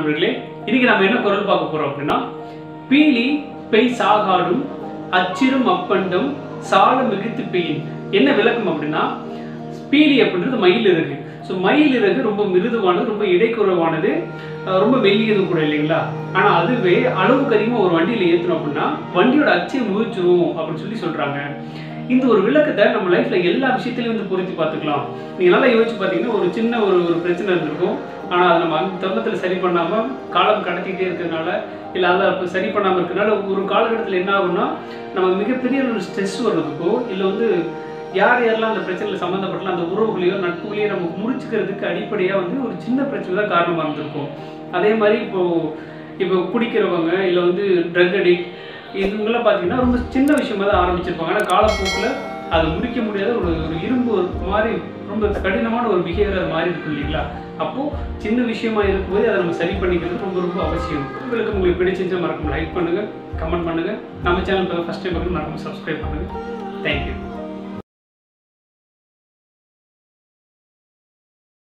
நண்பர்களே இன்னைக்கு நம்ம என்ன குரல் பார்க்க போறோம் அப்படின்னா பீலி பெய் சாகாடும் அச்சிரும் அப்பண்டம் சால மிகுத்து பெயின் என்ன விளக்கம் அப்படின்னா பீலி அப்படின்றது மயில் இறகு ஸோ மயில் இறகு ரொம்ப மிருதுவானது ரொம்ப இடைக்குறைவானது அஹ் ரொம்ப மெல்லியது கூட இல்லைங்களா ஆனால் அதுவே அளவுக்கு அதிகமாக ஒரு வண்டியில் ஏற்றணும் அப்படின்னா வண்டியோட அச்சை முறிச்சிரும் அப்படின்னு சொல்லி சொல்றாங்க இந்த ஒரு விளக்கத்தை நம்ம லைஃப்ல எல்லா விஷயத்திலையும் வந்து பொருத்தி பார்த்துக்கலாம் நீங்க நல்லா யோசிச்சு பார்த்தீங்கன்னா ஒரு சின்ன ஒரு ஒரு பிரச்சனை இருந்திருக்கும் ஆனால் அதை நம்ம அந்த தருணத்தில் சரி பண்ணாம காலம் கடத்திக்கிட்டே இருக்கிறதுனால இல்லை அதை அப்போ சரி பண்ணாமல் இருக்கிறதுனால ஒரு காலகட்டத்தில் என்ன ஆகும்னா நம்ம மிகப்பெரிய ஒரு ஸ்ட்ரெஸ் வர்றதுக்கோ இல்லை வந்து யார் யாரெல்லாம் அந்த பிரச்சனையில் சம்மந்தப்பட்டலாம் அந்த உறவுகளையோ நட்புகளையோ நம்ம முடிச்சுக்கிறதுக்கு அடிப்படையாக வந்து ஒரு சின்ன பிரச்சனை தான் காரணமாக இருந்திருக்கும் அதே மாதிரி இப்போ இப்போ குடிக்கிறவங்க இல்லை வந்து ட்ரக் அடிக்ட் இவங்கெல்லாம் பார்த்தீங்கன்னா ரொம்ப சின்ன விஷயமா தான் ஆரம்பிச்சிருப்பாங்க ஆனால் காலப்போக்கில் அதை முடிக்க முடியாத ஒரு ஒரு இரும்பு ஒரு மாதிரி ரொம்ப கடினமான ஒரு பிஹேவியர் அது மாறி இருக்கும் இல்லைங்களா அப்போது சின்ன விஷயமா இருக்கும்போது அதை நம்ம சரி பண்ணிக்கிறது ரொம்ப ரொம்ப அவசியம் உங்களுக்கு உங்களுக்கு பிடிச்சிருந்தா மறக்காம லைக் பண்ணுங்கள் கமெண்ட் பண்ணுங்கள் நம்ம சேனல் ஃபஸ்ட் டைம் பார்க்கணும் மறக்காம சப்ஸ்கிரைப் பண்ணுங்கள் தேங்க்யூ